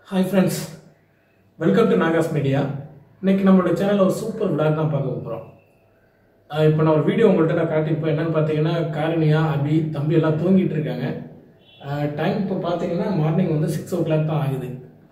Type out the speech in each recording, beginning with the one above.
Hi friends welcome to Nagas media இன்னைக்கு நம்மளோட சேனலில் ஒரு சூப்பர் விளாக் தான் பார்க்க போகிறோம் இப்போ நான் ஒரு வீடியோ உங்கள்கிட்ட நான் காட்டியிருப்பேன் என்னன்னு பார்த்தீங்கன்னா காரணியா அபி தம்பி எல்லாம் தூங்கிட்டு இருக்காங்க டைம் இப்போ பார்த்தீங்கன்னா மார்னிங் வந்து சிக்ஸ் ஓ கிளாக் தான் ஆகுது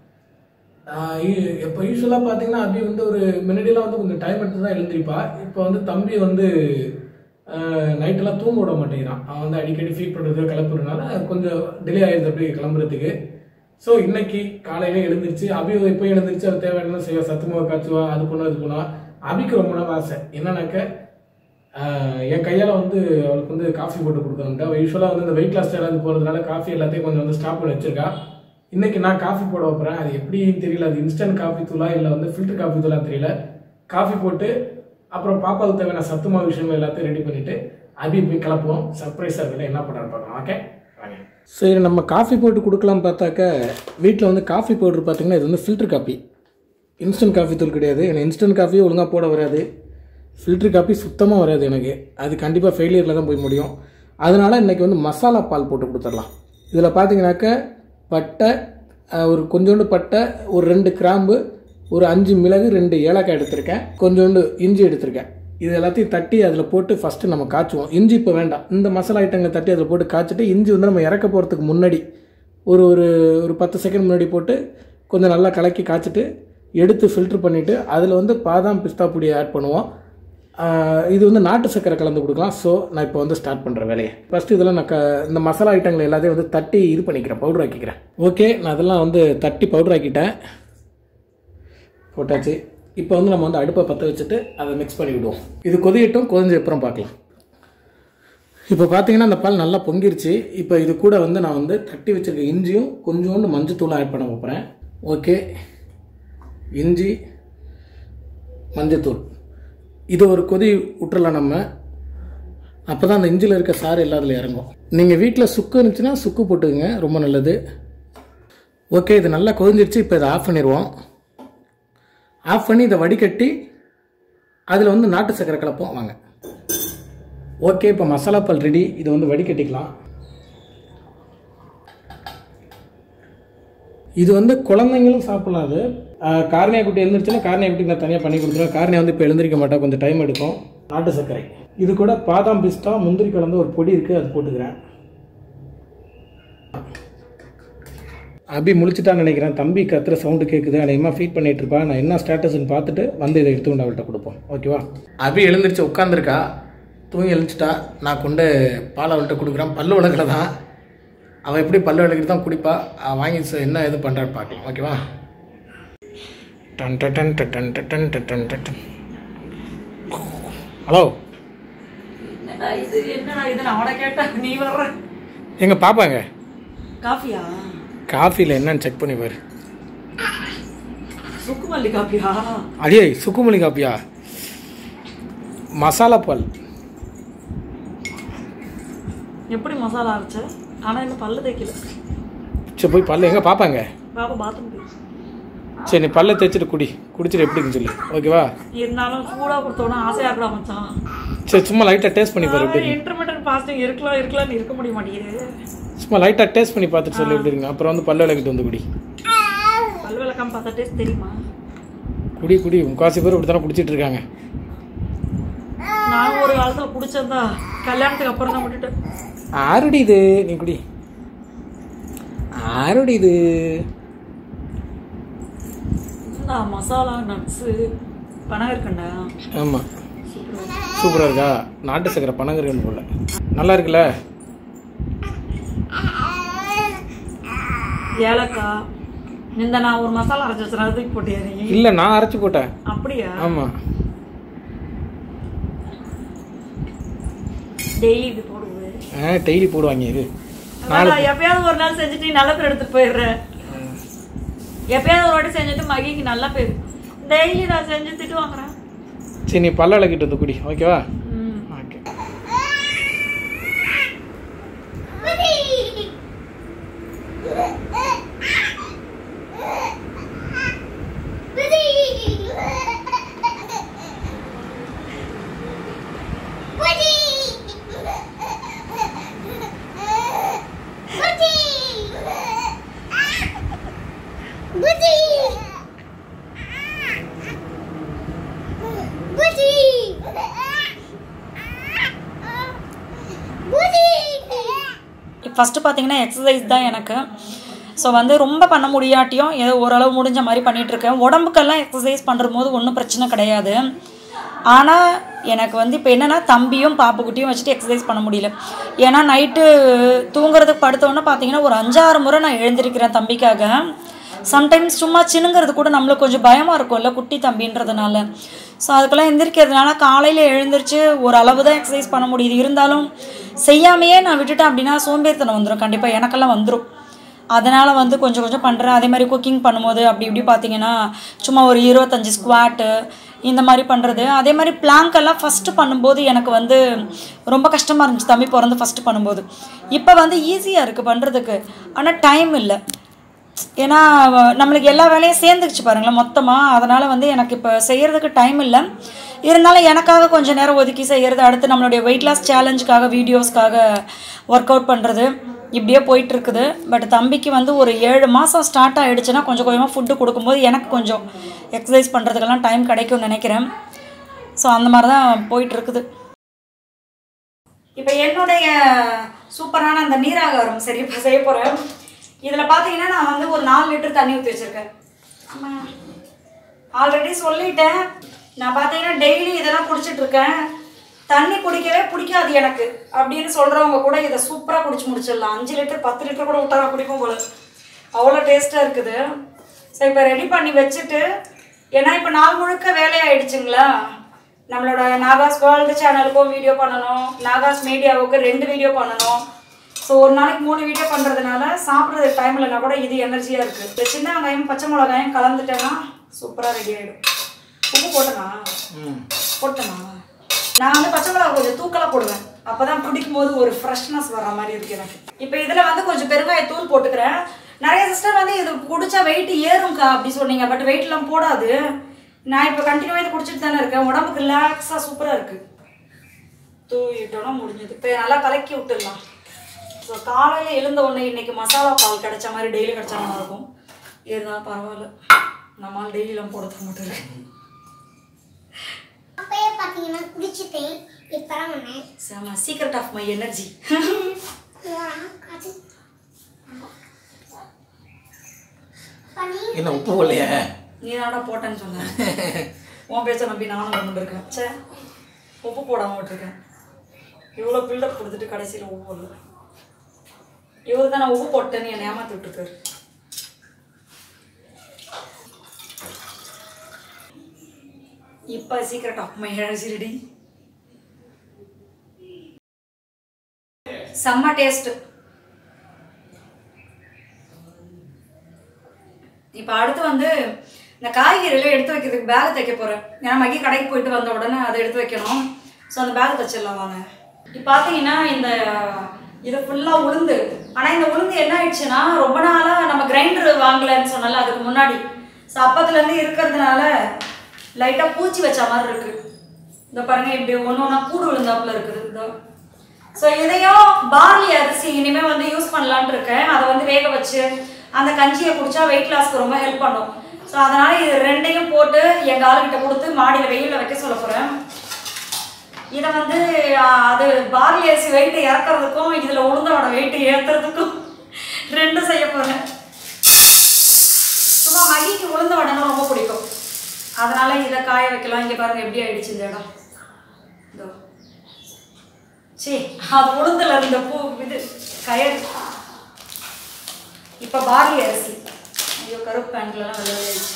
இப்போ யூஸ்வலாக பார்த்தீங்கன்னா அபி வந்து ஒரு முன்னாடியெல்லாம் வந்து கொஞ்சம் டைம் எடுத்து தான் எழுந்திருப்பா இப்போ வந்து தம்பி வந்து நைட்டெல்லாம் தூங்க விட மாட்டேங்கிறான் அவன் வந்து அடிக்கடி ஃபீட் பண்ணுறது கிளப்புறதுனால கொஞ்சம் டிலே ஆயிடுது அப்படி கிளம்புறதுக்கு ஸோ இன்னைக்கு காலையில எழுந்திருச்சு அபி இப்போ எழுந்திருச்சு அது தேவையான செய்வா சத்துமாவை காய்ச்சுவா அது பண்ணா இது பண்ணா அபிக்கு ரொம்ப நாள் ஆசை என்னன்னாக்க ஆஹ், என் கையால் வந்து அவளுக்கு வந்து காஃபி போட்டு கொடுக்கணும்ட்டு அவள் யூஸ்வலாக வந்து இந்த வெயிட் லாஸ் சேலஞ்சு போகிறதுனால காஃபி எல்லாத்தையும் கொஞ்சம் வந்து ஸ்டாப் பண்ணி வச்சிருக்கா இன்னைக்கு நான் காஃபி போட வைப்பேன் அது எப்படின்னு தெரியல அது இன்ஸ்டன்ட் காஃபி தூளா இல்லை வந்து ஃபில்டர் காஃபி தூளா தெரியல காஃபி போட்டு அப்புறம் பாப்பாவுக்கு தேவையான சத்துமா விஷயங்கள் எல்லாத்தையும் ரெடி பண்ணிட்டு அபி போய் கிளப்புவோம் சர்ப்ரைஸாக இருக்கல என்ன பண்ணுறான்னு பார்க்கலாம் ஓகே வாங்க சரி நம்ம காஃபி போட்டு கொடுக்கலாம் பார்த்தாக்க வீட்டில் வந்து காஃபி பவுடர் பார்த்தீங்கன்னா இது வந்து ஃபில்டர் காஃபி இன்ஸ்டன்ட் காஃபி தூள் கிடையாது எனக்கு இன்ஸ்டன்ட் காஃபியும் ஒழுங்காக போட வராது ஃபில்டர் காஃபி சுத்தமாக வராது எனக்கு அது கண்டிப்பாக ஃபெயிலியரில் தான் போய் முடியும் அதனால் இன்றைக்கி வந்து மசாலா பால் போட்டு கொடுத்துடலாம் இதில் பார்த்தீங்கன்னாக்க பட்டை அஹ், ஒரு கொஞ்சோண்டு பட்டை ஒரு ரெண்டு கிராம்பு ஒரு அஞ்சு மிளகு ரெண்டு ஏலக்காய் எடுத்திருக்கேன் கொஞ்சோண்டு இஞ்சி எடுத்திருக்கேன் இது எல்லாத்தையும் தட்டி அதில் போட்டு ஃபஸ்ட்டு நம்ம காய்ச்சுவோம் இஞ்சி இப்போ வேண்டாம் இந்த மசாலா ஐட்டங்களை தட்டி அதில் போட்டு காய்ச்சிட்டு இஞ்சி வந்து நம்ம இறக்க போகிறதுக்கு முன்னாடி ஒரு ஒரு ஒரு பத்து செகண்ட் முன்னாடி போட்டு கொஞ்சம் நல்லா கலக்கி காய்ச்சிட்டு எடுத்து ஃபில்டர் பண்ணிவிட்டு அதில் வந்து பாதாம் பிஸ்தா பொடியை ஆட் பண்ணுவோம் ஆஹ் இது வந்து நாட்டு சக்கரை கலந்து கொடுக்கலாம் ஸோ நான் இப்போ வந்து ஸ்டார்ட் பண்ணுற வேலையை ஃபஸ்ட்டு இதெல்லாம் நான் க இந்த மசாலா ஐட்டங்கள் எல்லாத்தையும் வந்து தட்டி இது பண்ணிக்கிறேன் பவுடர் ஆக்கிக்கிறேன் ஓகே நான் அதெல்லாம் வந்து தட்டி பவுடர் ஆக்கிட்டேன் போட்டாச்சு இப்போ வந்து நம்ம வந்து அடுப்பை பற்ற வச்சுட்டு அதை மிக்ஸ் பண்ணி விடுவோம் இது கொதியட்டும் கொதிஞ்ச அப்புறம் பார்க்கலாம் இப்போ பார்த்தீங்கன்னா அந்த பால் நல்லா பொங்கிருச்சு இப்போ இது கூட வந்து நான் வந்து தட்டி வச்சிருக்க இஞ்சியும் கொஞ்சோண்டு மஞ்சத்தூளும் ஆட் பண்ண போகிறேன் ஓகே இஞ்சி மஞ்சத்தூள் இது ஒரு கொதி விட்டுறலாம் நம்ம அப்போ தான் அந்த இஞ்சியில் இருக்க சாறு எல்லாத்துல இறங்கும் நீங்கள் வீட்டில் சுக்கு இருந்துச்சுன்னா சுக்கு போட்டுக்கங்க ரொம்ப நல்லது ஓகே இது நல்லா கொதிஞ்சிருச்சு இப்போ இதை ஆஃப் பண்ணிடுவோம் ஆஃப் பண்ணி இதை வடிகட்டி அதில் வந்து நாட்டு சக்கரை கலப்போம் வாங்க ஓகே இப்போ மசாலா பால் ரெடி இதை வந்து வடிகட்டிக்கலாம் இது வந்து குழந்தைங்களும் சாப்பிடலாம் அது ஆஹ் கார்னியா குட்டி எழுந்திருச்சுன்னா கார்னியா குட்டிக்கு நான் தனியாக பண்ணி கொடுத்துருவேன் கார்னியா வந்து இப்போ எழுந்திருக்க மாட்டா கொஞ்சம் டைம் எடுக்கும் நாட்டு சர்க்கரை இது கூட பாதாம் பிஸ்தா முந்திரி கலந்து ஒரு பொடி இருக்குது அது போட்டுக்கிறேன் அபி முழிச்சிட்டான்னு நினைக்கிறேன் தம்பி கத்துற சவுண்டு கேட்குது அநேகமாக ஃபீட் பண்ணிட்டு இருப்பா நான் என்ன ஸ்டேட்டஸ்ன்னு பார்த்துட்டு வந்து இதை எடுத்து கொண்டு அவள்கிட்ட கொடுப்போம் ஓகேவா அபி எழுந்திருச்சு உட்காந்துருக்கா தூங்கி எழுந்துச்சிட்டா நான் கொண்டு பால் அவள்கிட்ட கொடுக்குறேன் பல்லு விளக்கல தான் அவள் எப்படி பல்லு விளக்கிட்டு தான் குடிப்பா அவ வாங்கி ச- என்ன இது பண்ணுறான்னு பார்க்கலாம் ஓகேவா டன் டன் டன் டன் டன் டன் டன் டன் டன் டன். ஹலோ என்னடா இது என்னடா இது நான் அவனை கேட்டா நீ வர்ற எங்க பாப்பாங்க காஃபியா காஃபியில் என்னன்னு செக் பண்ணி பாரு சுக்குமல்லி காஃபியா அடியே சுக்குமல்லி காப்பியா மசாலா பால் எப்படி மசாலா அரைச்ச ஆனா இன்னும் பல்லு தேய்க்கல சரி போய் பல்லு எங்கே பார்ப்பாங்க பாப்பா பாத்ரூம் போய் சரி நீ பல்ல தேய்ச்சிட்டு குடி குடிச்சிட்டு எப்படின்னு சொல்லு ஓகேவா இருந்தாலும் சூடா கொடுத்தோன்னா ஆசையா இருக்கா மச்சான் சரி சும்மா லைட்டாக டேஸ்ட் பண்ணி பாரு எப்படி இன்டர்மீடியட் ஃபாஸ்டிங் இருக்கலாம் இருக்கலாம்னு இருக்க முடிய மாட்டேங்குது சும்மா லைட்டாக டேஸ்ட் பண்ணி பார்த்துட்டு சொல்லி எப்படி இருங்க அப்புறம் வந்து பல்ல விளக்கிட்டு வந்து குடி பல் விளக்காம பார்த்தா டேஸ்ட் தெரியுமா குடி குடி முக்காசி பேர் இப்படி தானே குடிச்சிட்டு இருக்காங்க நான் ஒரு காலத்துல குடிச்சதா கல்யாணத்துக்கு அப்புறம் தான் விட்டுட்டேன் ஆறுடி இது நீ குடி ஆறுடி இது இந்த மசாலா நட்ஸு பனகற்கண்டா ஆமாம் சூப்பராக இருக்கா நாட்டு சக்கரை பனங்கருக்கன்னு போல நல்லா இருக்குல்ல ஏலக்காய் இந்த நான் ஒரு மசாலா அரைச்சி வச்சுறேன் அதுக்கு போட்டியா நீ இல்லை நான் அரைச்சி போட்டேன் அப்படியா ஆமாம் டெய்லி இது போடுவது ஆ டெய்லி போடுவாங்க இது அதான் நான் எப்பயாவது ஒரு நாள் செஞ்சுட்டு நீ நல்ல பேர் எடுத்துட்டு போயிடுறேன் எப்பயாவது ஒரு வாட்டி செஞ்சுட்டு மகிக்கு நல்ல பேர் டெய்லி நான் செஞ்சு திட்டு வாங்குறேன் சரி நீ பல்ல விளக்கிட்டு வந்து குடி ஓகேவா ம். Okay Buddy! ஃபஸ்ட்டு பார்த்தீங்கன்னா எக்ஸசைஸ் தான் எனக்கு ஸோ வந்து ரொம்ப பண்ண முடியாட்டியும் ஏதோ ஓரளவு முடிஞ்ச மாதிரி பண்ணிகிட்ருக்கேன் உடம்புக்கெல்லாம் எக்ஸசைஸ் பண்ணுற போது ஒன்றும் பிரச்சனை கிடையாது ஆனால் எனக்கு வந்து இப்போ என்னென்னா தம்பியும் பாப்புக்குட்டியும் வச்சுட்டு எக்ஸசைஸ் பண்ண முடியல ஏன்னா நைட்டு தூங்குறதுக்கு படுத்தோன்னே பார்த்தீங்கன்னா ஒரு அஞ்சாறு முறை நான் எழுந்திருக்கிறேன் தம்பிக்காக சம்டைம்ஸ் சும்மா சின்னுங்கிறது கூட நம்மளுக்கு கொஞ்சம் பயமாக இருக்கும்ல குட்டி தம்பின்றதுனால ஸோ அதுக்கெல்லாம் எந்திரிக்கிறதுனால காலையில் எழுந்திரிச்சு ஒரு அளவு தான் எக்ஸசைஸ் பண்ண முடியுது இருந்தாலும் செய்யாமையே நான் விட்டுட்டேன் அப்படின்னா சோம்பேறித்தனம் வந்துடும் கண்டிப்பாக எனக்கெல்லாம் வந்துடும் அதனால் வந்து கொஞ்சம் கொஞ்சம் பண்ணுறேன் அதே மாதிரி குக்கிங் பண்ணும்போது அப்படி இப்படி பார்த்தீங்கன்னா சும்மா ஒரு இருபத்தஞ்சி ஸ்குவாட்டு இந்த மாதிரி பண்ணுறது அதே மாதிரி plank எல்லாம் ஃபஸ்ட்டு பண்ணும்போது எனக்கு வந்து ரொம்ப கஷ்டமாக இருந்துச்சு தம்பி பிறந்து ஃபஸ்ட்டு பண்ணும்போது இப்போ வந்து ஈஸியாக இருக்குது பண்ணுறதுக்கு ஆனால் டைம் இல்லை ஏன்னா வ- நம்மளுக்கு எல்லா வேலையும் சேர்ந்துருச்சு பாருங்களேன் மொத்தமாக அதனால் வந்து எனக்கு இப்போ செய்கிறதுக்கு டைம் இல்லை இருந்தாலும் எனக்காக கொஞ்சம் நேரம் ஒதுக்கி செய்கிறது அடுத்து நம்மளுடைய வெயிட் லாஸ் சேலஞ்சுக்காக வீடியோஸ்க்காக ஒர்க் அவுட் பண்ணுறது இப்படியே போயிட்டு இருக்குது பட் தம்பிக்கு வந்து ஒரு ஏழு மாதம் ஸ்டார்ட் ஆகிடுச்சுன்னா கொஞ்சம் கொஞ்சமாக ஃபுட்டு கொடுக்கும்போது எனக்கு கொஞ்சம் எக்ஸசைஸ் பண்ணுறதுக்கெல்லாம் டைம் கிடைக்கும்னு நினைக்கிறேன் ஸோ அந்த மாதிரி தான் போயிட்டு இருக்குது இப்போ என்னுடைய சூப்பரான அந்த நீராகாரம் சரி இப்போ செய்ய போகிறேன் இதில் பார்த்தீங்கன்னா நான் வந்து ஒரு நாலு லிட்டர் தண்ணி ஊற்றி வச்சுருக்கேன் ஆல்ரெடி சொல்லிட்டேன் நான் பார்த்தீங்கன்னா டெய்லி இதெல்லாம் குடிச்சிட்டு இருக்கேன் தண்ணி குடிக்கவே பிடிக்காது எனக்கு அப்படின்னு சொல்கிறவங்க கூட இதை சூப்பராக குடிச்சு முடிச்சிடலாம் அஞ்சு லிட்டர் பத்து லிட்டர் கூட விட்டா நான் குடிக்கும் போல அவ்வளோ டேஸ்ட்டாக இருக்குது ஸோ இப்போ ரெடி பண்ணி வச்சுட்டு ஏன்னா இப்போ நாள் முழுக்க வேலையாயிடுச்சுங்களா நம்மளோட நாகாஸ் வேர்ல்டு சேனலுக்கும் வீடியோ பண்ணணும் நாகாஸ் மீடியாவுக்கு ரெண்டு வீடியோ பண்ணணும் ஸோ ஒரு நாளைக்கு மூணு வீடியோ பண்ணுறதுனால சாப்பிட்றது டைம் இல்லைனா கூட இது எனர்ஜியாக இருக்குது இந்த சின்ன வெங்காயம் பச்சை மிளகாயம் கலந்துட்டேன்னா சூப்பராக ரெடி ஆகிடும் உப்பு போட்டனா போட்டனா நான் வந்து பச்சை மிளகா கொஞ்சம் தூக்கலாக போடுவேன் அப்போ தான் பிடிக்கும் போது ஒரு ஃப்ரெஷ்னஸ் வர மாதிரி இருக்கு எனக்கு இப்போ இதில் வந்து கொஞ்சம் பெருங்காய தூள் போட்டுக்கிறேன் நிறைய சிஸ்டர் வந்து இது குடிச்சா வெயிட் ஏறும்க்கா அப்படி சொன்னீங்க பட் வெயிட்லாம் போடாது நான் இப்போ கண்டினியூவாக இது குடிச்சிட்டு தானே இருக்கேன் உடம்புக்கு ரிலாக்ஸாக சூப்பராக இருக்குது தூவிட்டோன்னா முடிஞ்சது இப்போ நல்லா கலக்கி விட்டுடலாம் ஸோ காலையில் எழுந்த உடனே இன்னைக்கு மசாலா பால் கிடைச்ச மாதிரி டெய்லி கிடைச்சா நல்லா இருக்கும் இருந்தாலும் பரவாயில்ல நம்மளால் டெய்லியெலாம் போட தர மாட்டேன் அப்பயே பார்த்தீங்கன்னா குடிச்சிட்டேன் இப்போலாம் பண்ணேன் செம சீக்ரெட் ஆஃப் மை எனர்ஜி அது பண்ணி என்ன உப்பு போடலையா நீ தானடா போட்டேன்னு சொன்னேன் உன் பேச்ச நம்பி நானும் கொண்டு இருக்கேன் சே உப்பு போடாமல் விட்டுருக்கேன் இவ்வளோ பில்டப் கொடுத்துட்டு கடைசியில் உப்பு போடல இவர் தான் நான் உப்பு போட்டேன்னு என்னை ஏமாத்தி விட்டுருக்காரு இப்போ secret of my energy ready செம்ம டேஸ்ட்டு இப்போ அடுத்து வந்து இந்த காய்கறிலாம் எடுத்து வைக்கிறதுக்கு பேக் தைக்க போகிறேன் ஏன்னா மகி கடைக்கு போயிட்டு வந்த உடனே அதை எடுத்து வைக்கணும் ஸோ அந்த பேக் தைச்சிடலாம் வாங்க இப்போ பார்த்தீங்கன்னா இந்த இது ஃபுல்லாக உளுந்து ஆனால் இந்த உளுந்து என்ன ஆயிடுச்சுன்னா ரொம்ப நாளாக நம்ம கிரைண்டர் வாங்கலைன்னு சொன்னால அதுக்கு முன்னாடி ஸோ அப்பத்துலேருந்து இருக்கிறதுனால லைட்டாக பூச்சி வச்ச மாதிரி இருக்குது இந்த பாருங்க இப்படி ஒன்று ஒன்றா கூடு விழுந்தாப்புல இருக்குது இதோ ஸோ இதையும் பார்லி அரிசி இனிமே வந்து யூஸ் பண்ணலான்ட்டு இருக்கேன் அதை வந்து வேக வச்சு அந்த கஞ்சியை குடிச்சா வெயிட் லாஸ்க்கு ரொம்ப ஹெல்ப் பண்ணும் ஸோ அதனால இது ரெண்டையும் போட்டு எங்கள் ஆளுகிட்ட கொடுத்து மாடியில் வெயிலில் வைக்க சொல்ல போகிறேன் இதை வந்து ஆ, அது பார்லி அரிசி வெயிட்டு இறக்குறதுக்கும் இதில் உளுந்தோட வெயிட்டு ஏற்றுறதுக்கும் ரெண்டும் செய்ய போகிறேன் சும்மா மகிக்கு உளுந்த வடைனா ரொம்ப பிடிக்கும் அதனால இதை காய வைக்கலாம் இங்கே பாருங்க எப்படி ஆயிடுச்சு இந்த இடம் இதோ சே அது உளுந்துல இருந்த பூ இது கயறு இப்போ பார்லி அரிசி ஐயோ கருப்பு பேண்ட்லலாம் விளையாடிச்சு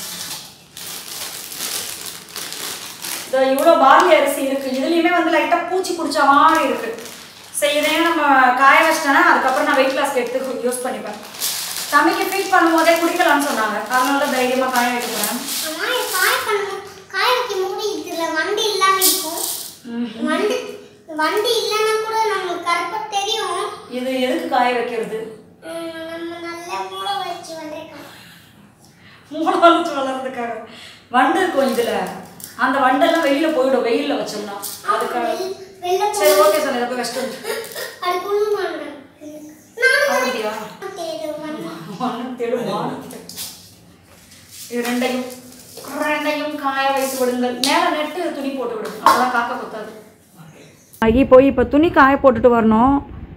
இதோ இவ்வளோ பார்லி அரிசி இருக்கு இதுலேயுமே வந்து லைட்டாக பூச்சி பிடிச்ச மாதிரி இருக்கு சரி இதையும் நம்ம காய வச்சிட்டோன்னா அதுக்கப்புறம் நான் வெயிட் லாஸ்க்கு எடுத்து யூஸ் பண்ணிப்பேன் தம்பிக்கு ஃபீட் பண்ணும்போதே குடிக்கலாம்னு சொன்னாங்க அதனால தான் தைரியமாக காய வைக்க போகிறேன் அம்மா இது காய பண்ணணும் காய வைக்கும் போது இதுல வண்டு இல்லாம இருக்கும் வண்டு வண்டு இல்லைன்னா கூட நம்மளுக்கு கரெக்டாக தெரியும் இது எதுக்கு காய வைக்கிறது உம், நம்ம நல்லா மூளை வச்சு வந்திருக்கோம் மூணு வளர்ச்சி வளர்றதுக்காக வண்டு இருக்கும் இதுல அந்த வண்டெல்லாம் வெளியில போயிடும் வெயில்ல வச்சோம்னா அதுக்காக வெளில சரி ஓகே சார் இதை போய் கஷ்டம் அது கொண்டு மாட்டேன் நானும் அப்படியா தேடுவேன் வானம் தேடும் வானம் தேடும். இது ரெண்டையும் ரெண்டையும் காய வைத்து விடுங்கள் மேல நெட்டு துணி போட்டு விடுங்க அப்பதான் காக்க கொத்தாது அகி போய் இப்போ துணி காய போட்டுட்டு வரணும்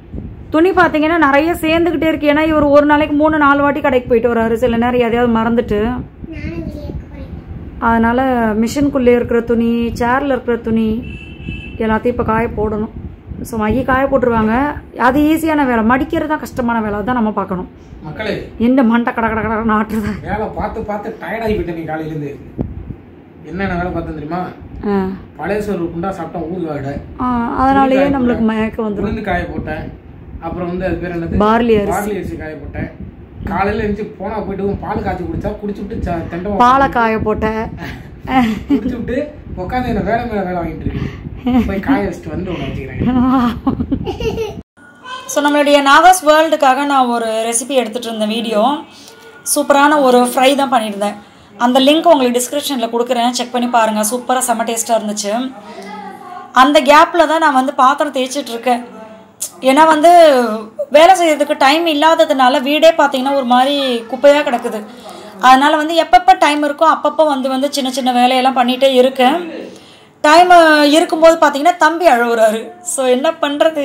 துணி பார்த்தீங்கன்னா நிறைய சேர்ந்துக்கிட்டே இருக்கு ஏன்னா இவர் ஒரு நாளைக்கு மூணு நாலு வாட்டி கடைக்கு போயிட்டு வராரு சில நேரம் எதையாவது மறந்துட்டு நானும் வெளியே இருக்க போறேன் அதனால மிஷின்குள்ளே இருக்கிற துணி சேரில் இருக்கிற துணி எல்லாத்தையும் இப்போ காய போடணும் ஸோ மைய காய போட்டுருவாங்க அது ஈஸியான வேலை மடிக்கிறது தான் கஷ்டமான வேலை அதான் நம்ம பார்க்கணும் மக்களே எந்த மண்டை கட கட கட நாட்டுறதா வேலை பார்த்து பார்த்து டயர்டாகி போயிட்டேன் நீ காலையிலேருந்து என்னென்ன வேலை பார்த்தேன் தெரியுமா ஆ பழைய சோறு குண்டா சாப்பிட்டேன் ஊறுகாடை ஆ, அதனாலேயே நம்மளுக்கு மயக்கம் வந்துடும் உளுந்து காய போட்டேன் அப்புறம் வந்து அது பேர் என்னது பார்லி அரிசி பார்லி அரிசி காய போட்டேன் காலையில எழுந்துச்சு போனா போயிட்டு பால் காய்ச்சி குடிச்சா குடிச்சு விட்டு ச- தெண்டை பாலை காய போட்ட குடிச்சு விட்டு உட்காந்து என்ன வேலை மேல வேலை வாங்கிட்டு இருக்கு போய் காய வச்சுட்டு வந்து உன்னை வச்சுக்கிறேன் ஸோ நம்மளுடைய நாகாஸ் வேர்ல்டுக்காக நான் ஒரு ரெசிபி எடுத்துகிட்டு இருந்தேன் வீடியோ சூப்பரான ஒரு ஃப்ரை தான் பண்ணியிருந்தேன் அந்த லிங்க் உங்களுக்கு டிஸ்கிரிப்ஷனில் கொடுக்குறேன் செக் பண்ணி பாருங்கள் சூப்பராக செம்ம டேஸ்ட்டாக இருந்துச்சு அந்த கேப்பில் தான் நான் வந்து பாத்திரம் தேய்ச்சிட்டு இருக்கேன் ஏன்னா வந்து வேலை செய்யறதுக்கு டைம் இல்லாததுனால வீடே பார்த்தீங்கன்னா ஒரு மாதிரி குப்பையாக கிடக்குது அதனால் வந்து எப்பப்போ டைம் இருக்கோ அப்பப்போ வந்து வந்து சின்ன சின்ன வேலையெல்லாம் பண்ணிகிட்டே இருக்கேன் டைம் இருக்கும்போது பார்த்தீங்கன்னா தம்பி அழுகுறாரு ஸோ என்ன பண்ணுறது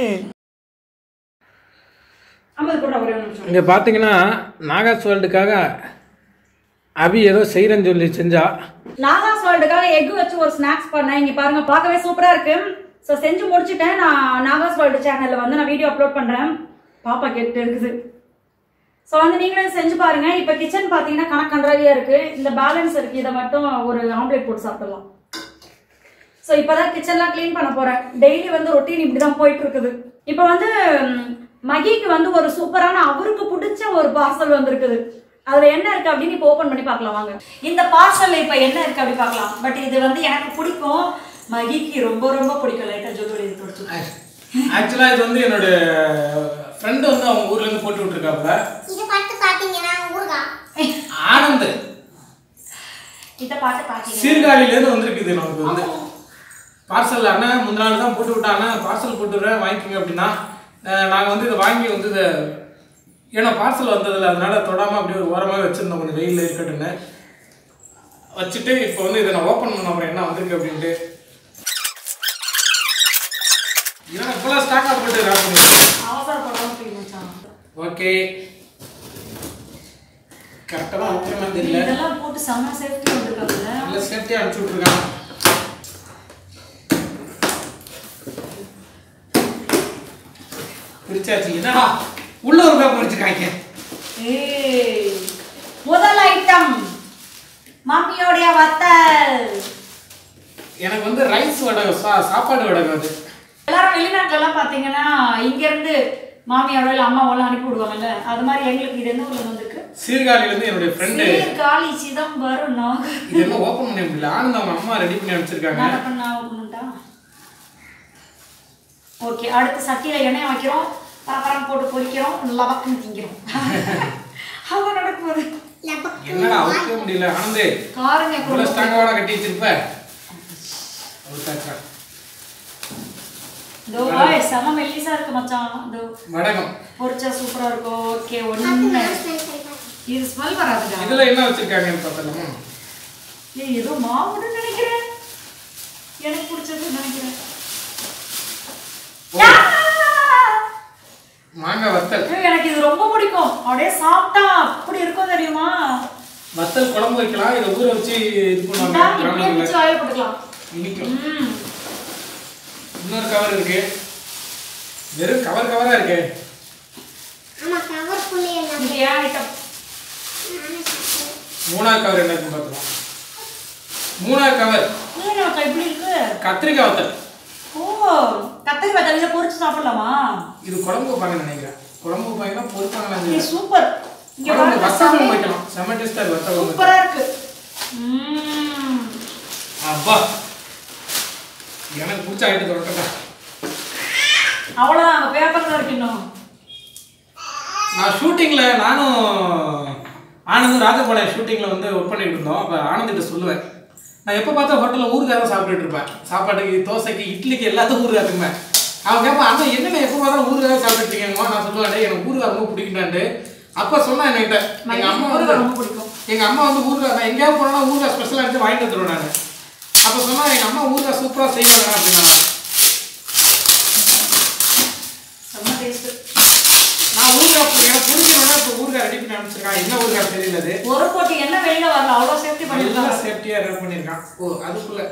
இங்க பாத்தீங்கன்னா நாகாஸ் வேர்ல்டுக்காக அபி ஏதோ செய்யறேன்னு சொல்லி செஞ்சா நாகாஸ் வேர்ல்டுக்காக எக் வச்சு ஒரு ஸ்நாக்ஸ் பண்ணேன் இங்க பாருங்க பார்க்கவே சூப்பரா இருக்கு ஸோ செஞ்சு முடிச்சிட்டேன் நான் நாகாஸ் வேர்ல்டு சேனல்ல வந்து நான் வீடியோ அப்லோட் பண்றேன் பாப்பா கேட்டு இருக்குது ஸோ வந்து நீங்களும் செஞ்சு பாருங்க இப்போ கிச்சன் பார்த்தீங்கன்னா கணக்கன்றாவியா இருக்கு இந்த பேலன்ஸ் இருக்கு இதை மட்டும் ஒரு ஆம்லேட் போட்டு சாப்பிடலாம் ஸோ இப்போதான் கிச்சன்லாம் க்ளீன் பண்ண போறேன் டெய்லி வந்து ரொட்டீன் இப்படி தான் போயிட்டு இருக்குது இப்போ வந்து ம், மகிக்கு வந்து ஒரு சூப்பரான அவருக்கு பிடிச்ச ஒரு பார்சல் வந்திருக்குது அதுல என்ன இருக்கு அப்படின்னு இப்போ ஓபன் பண்ணி பார்க்கலாம் வாங்க இந்த பார்சல்ல இப்போ என்ன இருக்கு அப்படி பார்க்கலாம் பட் இது வந்து எனக்கு பிடிக்கும் மகிக்கு ரொம்ப ரொம்ப பிடிக்கும் லைட்டா ஜொல்லி இது தொடச்சு ஆக்சுவலா இது வந்து என்னோட ஃப்ரெண்டு வந்து அவங்க ஊர்ல இருந்து போட்டு விட்டுருக்காப்புல இதை பார்த்து பார்த்தீங்கன்னா ஊறுகாய் ஆனந்த் இதை பார்த்து பாத்தீங்க சீர்காழில இருந்து வந்திருக்குது நமக்கு வந்து பார்சல் அண்ணன் முந்தின நாள் தான் போட்டு விட்டாங்க பார்சல் போட்டு விடுறேன் வாங்கிக்கோங்க அப்படின்னா அஹ் நாங்க வந்து இதை வாங்கி வந்து இதை ஏன்னா பார்சல் வந்ததில்ல அதனால தொடாம அப்படியே ஒரு ஓரமாக வச்சிருந்தோம் கொஞ்சம் வெயில்ல இருக்கட்டும்னு வச்சுட்டு இப்போ வந்து இதை நான் ஓப்பன் பண்ண அப்புறம் என்ன வந்திருக்கு அப்படின்ட்டு ஏன்னா இப்போலாம் ஸ்டாக்காக போட்டு ரேப் பண்ணிருக்கேன் அவசரப்படாம போய் மச்சான். ஓகே கரெக்டாக வைக்கிற மாதிரி தெரியல இதெல்லாம் போட்டு செம்ம சேஃப்டி வந்திருக்காங்க நல்ல சேஃப்டியாக அனுப்பிச்சு விட்ருக்காங்க பிரிச்சாச்சு என்னடா உள்ள ஒரு பேப்பர் வச்சிருக்காங்க ஏய், முதல் ஐட்டம் மாமியோடைய வத்தல் எனக்கு வந்து ரைஸ் வடகம் சா- சாப்பாடு வடகம் அது எல்லாரும் வெளிநாட்டுல எல்லாம் பாத்தீங்கன்னா இங்க இருந்து மாமியாரோ இல்ல அம்மாவோ அனுப்பி விடுவாங்கல்ல அது மாதிரி எங்களுக்கு இது என்ன ஊர்ல வந்திருக்கு சீர்காழியிலேருந்து என்னுடைய ஃப்ரெண்டு சீர்காழி சிதம்பரம் நாகர் இது என்ன ஓப்பன் பண்ண முடியல ஆனந்த் அவங்க அம்மா ரெடி பண்ணி அனுப்பிச்சிருக்காங்க நான் பண்ண ஆகணும்டா ஓகே அடுத்து சட்டியில எண்ணெய் வைக்கிறோம் பரபரம் போட்டு பொரிக்கிறோம் லவக்குன்னு திங்கிறோம் அதான் நடக்குது லபக்கு என்னடா அவுக்கவே முடியல ஆனந்தே காரங்க இவ்வளோ ஸ்ட்ராங்காக கட்டி வச்சிருப்ப அவுத்தாச்சா. இதோ செம மெல்லிசா இருக்கு மச்சான் இதோ வடகம் பொரிச்சா சூப்பரா இருக்கும் ஓகே அது ஒண்ணு நான் ஸ்மெல் பண்ணி பார்த்தேன் இது ஸ்மெல் வராதுடா இதுல என்ன வச்சிருக்காங்கன்னு பார்த்தலாமா ஏய் ஏதோ மாவுன்னு நினைக்கிறேன் எனக்கு பிடிச்சது நினைக்கிறேன் ஓ, மாங்காய் வத்தல் ஐயோ, எனக்கு இது ரொம்ப பிடிக்கும் அப்படியே சாப்பிட்டா அப்படி இருக்கும் தெரியுமா வத்தல் குழம்பு வைக்கலாம் இதை ஊற வச்சு இது இந்தா, பண்ணுவாங்க இப்படியே கிராமங்கள்ல. மிச்சம் ஆயில் போட்டுக்கலாம் இனிக்கும் ம் இன்னொரு கவர் இருக்கு வெறும் கவர் கவரா இருக்கு ஆமா கவர்க்குள்ளே எல்லாம் இது ஏன் ஐட்டம் நானே சாப்பிட்டேன் மூணாவது கவர் என்ன இருக்குன்னு பார்த்துக்கலாம் மூணாவது கவர் இல்லைங்க மக்கா இப்படி இருக்கு கத்திரிக்காய் வத்தல் ஓ கத்திரிக்காய் தண்ணியில பொரிச்சு சாப்பிடலாமா இது குழம்பு வைப்பாங்கன்னு நினைக்கிறேன் குழம்பு வைப்பாங்கன்னா பொறுப்பாங்கன்னு இது சூப்பர் இங்க குழம்பு பாருங்க வத்தல் குழம்பு செம்ம- வைக்கலாம் செம்ம டேஸ்டா இருக்கு வத்தல் குழம்பு சூப்பரா இருக்கு ம் அப்பா எனக்கு பிடிச்ச ஐட்டம் தொடக்கட்டா அவ்வளோதான் அங்கே பேப்பர் தான் இருக்கு இன்னும் நான் ஷூட்டிங்ல நானும் ஆனந்தும் ராஜபாளையம் ஷூட்டிங்ல வந்து ஒர்க் பண்ணிட்டு இருந்தோம் அப்போ ஆனந்திட்ட சொல்லுவேன் நான் எப்போ பார்த்தா ஹோட்டலில் ஊறுகாய் தான் சாப்பிட்டுட்டு இருப்பேன் சாப்பாட்டுக்கு தோசைக்கு இட்லிக்கு எல்லாத்துக்கும் ஊறுகாய் இருக்குமே அவன் கேட்பான் அண்ணா என்னென்ன எப்போ பார்த்தாலும் ஊறுகாய் சாப்பிட்டுட்டு இருக்கீங்கம்மா நான் சொல்லுவேன் "டேய், எனக்கு ஊறுகாய் ரொம்ப பிடிக்கும்டான்ட்டு அப்போ சொன்னா என்கிட்ட எங்க அம்மா வந்து ஊறுகாய் ரொம்ப பிடிக்கும். எங்க அம்மா வந்து ஊறுகாய் நான் எங்கேயாவது போனா ஊறுகாய் ஸ்பெஷலாக எடுத்து வாங்கிட்டு வந்துடுவேன் நான் அப்போ சொன்னா எங்க அம்மா ஊறுகாய் சூப்பராக செய்வாங்க அப்படின்னா செம்ம டேஸ்ட் புரிஞ்சவனா இப்போ ஊறுகாய் ரெடி பண்ணி அனுப்பிச்சிருக்கான் என்ன ஊறுகாய் தெரியல அது ஒரு கோட்டி என்ன வெளியில வரல அவ்வளோ சேஃப்டி நல்லா பண்ணிருக்காங்க சேஃப்டியா ரெடி பண்ணிருக்கான் ஓ அதுக்குள்ள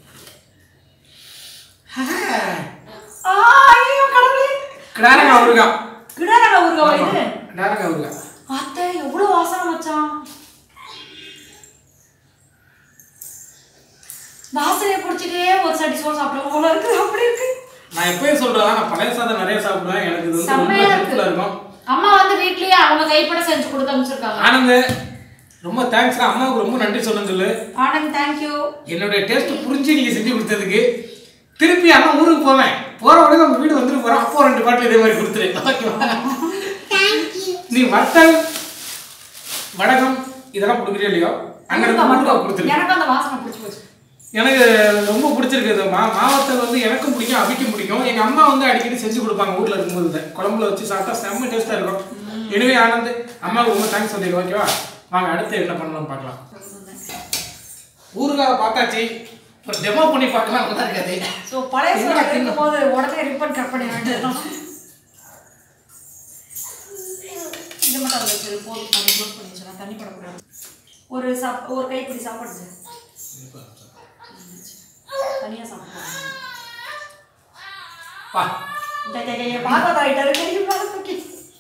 ஆ, ஐயோ கடவுளே கிடாரங்க ஊறுகாய் கிடாரங்க ஊருகவா இது கிடாரங்க ஊறுகாய் அத்தை எவ்வளவு வாசனை மச்சான் வாசனையை பிடிச்சிட்டே ஒரு சட்டி சோறு சாப்பிடுவோம் போல இருக்கு அப்படி இருக்கு நான் எப்பயும் சொல்றதா நான் பழைய சாதம் நிறைய சாப்பிடுவேன் எனக்கு இது வந்து ரொம்ப செம்மையா இருக்கு. ஹெல்ப்ஃபுல்லா இருக்கும் அம்மா வந்து வீட்லயே அவங்க கைப்பட செஞ்சு கொடுத்து அனுப்பிச்சிருக்காங்க ஆனந்த் ரொம்ப தேங்க்ஸ் அம்மாவுக்கு ரொம்ப நன்றி சொல்லுன்னு சொல்லு ஆனந்த் தேங்க்யூ என்னுடைய டேஸ்ட் புரிஞ்சு நீங்க செஞ்சு கொடுத்ததுக்கு திருப்பி அண்ணா ஊருக்கு போவேன் போற உடனே உங்க வீடு வந்துட்டு போறோம் அப்போ ரெண்டு பாட்டில் இதே மாதிரி கொடுத்துரு ஓகேவா தேங்க்யூ நீ வத்தல் வடகம் இதெல்லாம் கொடுக்குறியோ இல்லையோ அங்க இருந்து மட்டும் கொடுத்துரு எனக்கு அந்த வாசனை பிடிச்சி போச்சு எனக்கு ரொம்ப பிடிச்சிருக்கு இது மா மாவத்தல் வந்து எனக்கும் பிடிக்கும் அபிக்கும் பிடிக்கும் எங்க அம்மா வந்து அடிக்கடி செஞ்சு கொடுப்பாங்க ஊர்ல இருக்கும்போது இதை. குழம்புல வச்சு சாப்பிட்டா செம்ம டேஸ்டா இருக்கும் எனவே ஆனந்த் அம்மாவுக்கு ரொம்ப தேங்க்ஸ் சொல்லிடுங்க ஓகேவா வாங்க அடுத்து என்ன பண்ணலாம் பார்க்கலாம் ஊறுகாய் பார்த்தாச்சு இப்போ டெமோ பண்ணி பார்க்கலாம் நல்லா இருக்காது ஸோ பழைய சோறு இருக்கும் போது உடனே ரிப்பன் கட் பண்ண வேண்டியதுதான் இது மட்டும் அதில் வச்சு போதும் பண்ணி க்ளோஸ் பண்ணி வச்சுருவேன் தண்ணி படக்கூடாது ஒரு சாப் ஒரு கைப்பிடி சாப்பாடு சார் தனியாக சாப்பிடுவோம் பா பார்க்காத ஐட்டம் இருக்கு மேலே தூக்கி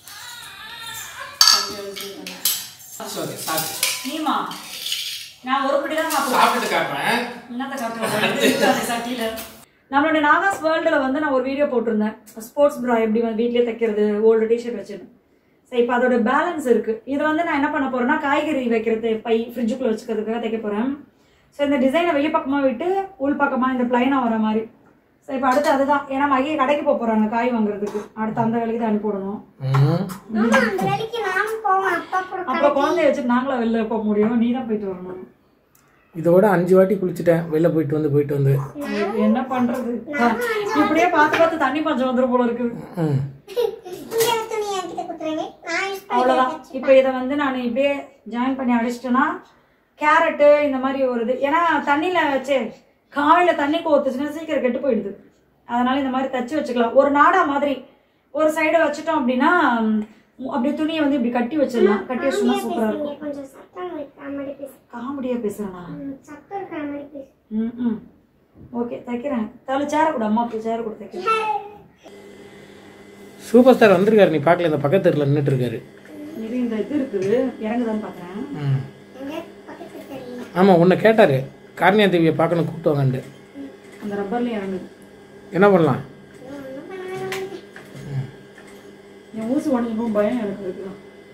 சரி சாப்பிட்டு நீமா நான் ஒரு பிடி தான் சாப்பிடுவேன் சாப்பிட்டுட்டு காட்டுறேன் என்னத்த காட்டுறது சட்டியில நம்மளுடைய நாகாஸ் வேர்ல்டில் வந்து நான் ஒரு வீடியோ போட்டிருந்தேன் ஸ்போர்ட்ஸ் ப்ரா எப்படி வந்து வீட்லயே தைக்கிறது ஓல்டு டிஷர்ட் வச்சுன்னு சரி இப்போ அதோட பேலன்ஸ் இருக்கு இது வந்து நான் என்ன பண்ண போறேன்னா காய்கறி வைக்கிறது பை ஃப்ரிட்ஜுக்குள்ள வச்சுக்கிறதுக்காக தைக்க போறேன் ஸோ இந்த டிசைனை வெளி பக்கமாக விட்டு உள் பக்கமாக இந்த பிளைனாக வர மாதிரி ஸோ இப்போ அடுத்து அதுதான் ஏன்னா மகிய கடைக்கு போக போறாங்க காய் வாங்குறதுக்கு அடுத்து அந்த வேலைக்கு தான் அனுப்பி விடணும் ஆமா அந்த வேலைக்கு நானும் போவேன் அப்பா கூட அப்புறம் குழந்தைய வச்சுட்டு நாங்களா வெளில போக முடியும் நீ தான் போயிட்டு வரணும் இதோட அஞ்சு வாட்டி குளிச்சுட்டேன் வெளில போயிட்டு வந்து போயிட்டு வந்து என்ன பண்றது இப்படியே பார்த்து பார்த்து தண்ணி பஞ்சம் வந்துரும் போல இருக்கு ம் இந்த துணி என்கிட்ட கொடுத்துருங்க நான் யூஸ் அவ்வளவுதான் இப்போ இதை வந்து நான் இப்படியே ஜாயின் பண்ணி அடிச்சிட்டேன்னா கேரட்டு இந்த மாதிரி ஒரு இது ஏன்னா தண்ணியில வச்சு காலையில தண்ணி கோத்துச்சுன்னா சீக்கிரம் கெட்டு போயிடுது அதனால இந்த மாதிரி தச்சு வச்சுக்கலாம் ஒரு நாடா மாதிரி ஒரு சைடு வச்சுட்டோம் அப்படின்னா ம், அப்படியே துணியை வந்து இப்படி கட்டி வச்சிடலாம் கட்டி வச்சோம்னா சூப்பரா இருக்கும் இங்க கொஞ்சம் சத்தம் இருக்கிற மாதிரி பேசு காமெடியா பேசுறேனா ம், சத்தம் இருக்கிற மாதிரி பேசு ம் ம் ஓகே தைக்கிறேன் தலை சேர கூட அம்மா அப்படி சேர கூட தைக்கிறேன் சூப்பர் ஸ்டார் வந்திருக்காரு நீ பார்க்கல இந்த பக்கத்து தெருல நின்றுட்டு இருக்காரு இது இந்த இது இருக்குது இறங்குதான்னு பார்க்குறேன் ம் எங்க பக்கத்துல தெரியல ஆமாம் உன்னை கேட்டார் கார்னியா தேவியை பார்க்கணும் கூப்பிட்டு வாங்கன்ட்டு அந்த ரப்பர்லையும் இறங்குது என்ன பண்ணலாம் ஒன்றும் பண்ண வேணாம் என் ஊசி உடஞ்சி போகும் பயம் எனக்கு இருக்குதான்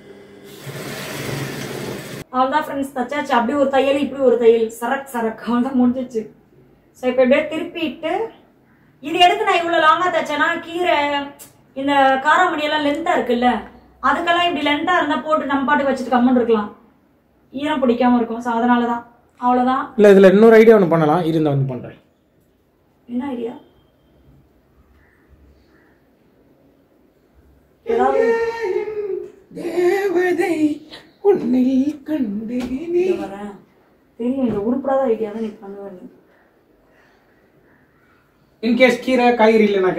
அவ்வளோதான் ஃப்ரெண்ட்ஸ் தச்சாச்சு அப்படி ஒரு தையல் இப்படி ஒரு தையல் சரக் சரக் அவ்வளோதான் முடிஞ்சிச்சு ஸோ இப்போ இப்படியே திருப்பிட்டு இது எதுக்கு நான் இவ்வளோ லாங்காக தைச்சேன்னா கீரை இந்த காராமணியெல்லாம் லென்த்தாக இருக்குல்ல அதுக்கெல்லாம் இப்படி லென்த்தாக இருந்தால் போட்டு நம்ம பாட்டுக்கு வச்சுட்டு கம்மன் இருக்கலாம் ஈரம் பிடிக்காம இருக்கும் ஸோ அதனால தான் அவ்வளோதான் இல்லை இதில் இன்னொரு ஐடியா ஒன்று பண்ணலாம் இருந்தா வந்து பண்ணுறேன் என்ன ஐடியா ஏதாவது தேவதை உன்னில் கண்டேனே இங்க வரேன் தெரியும் இந்த உருப்படாத ஐடியா தான் நீ பண்ணுவேன் நீ இன்கேஸ் கீரை காய்கறி இல்லைனாக்க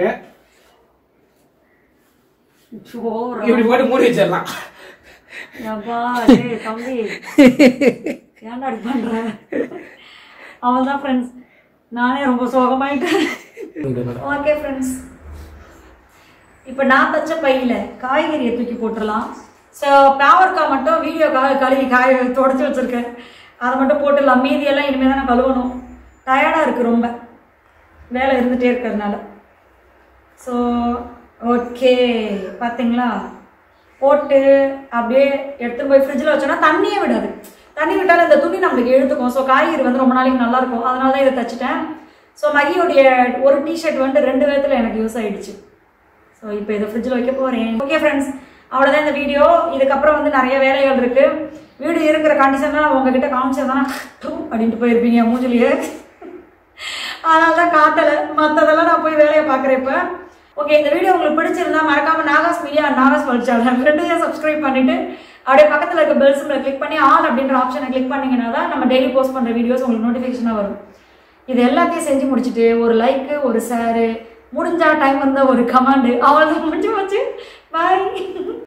ஐயோ, இப்படி போட்டு மூடி வச்சிடலாம் யப்பா, டேய் தம்பி ஏன்டா இப்படி பண்ற அவன் தான் ஃப்ரெண்ட்ஸ் நானே ரொம்ப சோகமாயிட்டேன் ஓகே ஃப்ரெண்ட்ஸ் இப்போ நான் தச்ச பையில காய்கறியை தூக்கி போட்டுடலாம் ஸோ பாவற்காய் மட்டும் வீடியோக்காக கழுவி காய தொடச்சி வச்சிருக்கேன் அதை மட்டும் போட்டுடலாம் மீதியெல்லாம் இனிமேல் தான் நான் கழுவணும் டயர்டாக இருக்குது ரொம்ப வேலை இருந்துகிட்டே இருக்கிறதுனால ஸோ ஓகே பார்த்தீங்களா போட்டு அப்படியே எடுத்துட்டு போய் ஃப்ரிட்ஜில் வச்சோன்னா தண்ணியே விடாது தண்ணி விட்டாலும் இந்த துணி நம்மளுக்கு இழுத்துக்கும் ஸோ காய்கறி வந்து ரொம்ப நாளைக்கு நல்லா இருக்கும் அதனால தான் இதை தச்சுட்டேன் ஸோ மகியோடைய ஒரு டிஷர்ட் வந்து ரெண்டு விதத்தில் எனக்கு யூஸ் ஆயிடுச்சு ஸோ இப்போ இதை ஃப்ரிட்ஜில் வைக்க போகிறேன் ஓகே ஃப்ரெண்ட்ஸ் அவ்வளோதான் இந்த வீடியோ இதுக்கப்புறம் வந்து நிறைய வேலைகள் இருக்கு வீடு இருக்கிற கண்டிஷன்லாம் உங்ககிட்ட காமிச்சதுனா அப்படின்ட்டு போயிருப்பீங்க மூஞ்சிலேயே அதனால தான் காட்டலை மற்றதெல்லாம் நான் போய் வேலையை பார்க்குறேன் இப்போ ஓகே இந்த வீடியோ உங்களுக்கு பிடிச்சிருந்தா மறக்காம Nagas media Nagas world channel ரெண்டையும் சப்ஸ்கிரைப் பண்ணிட்டு அப்படியே பக்கத்தில் இருக்க பெல் சிம்பிளை கிளிக் பண்ணி ஆல் அப்படின்ற ஆப்ஷனை கிளிக் பண்ணீங்கன்னா தான் நம்ம டெய்லி போஸ்ட் பண்ணுற வீடியோஸ் உங்களுக்கு நோட்டிஃபிகேஷனாக வரும் இது எல்லாத்தையும் செஞ்சு முடிச்சுட்டு ஒரு லைக்கு ஒரு ஷேரு முடிஞ்சா டைம் வந்த ஒரு கமாண்டு அவ்வளோதான் முடிஞ்சு போச்சு பாய்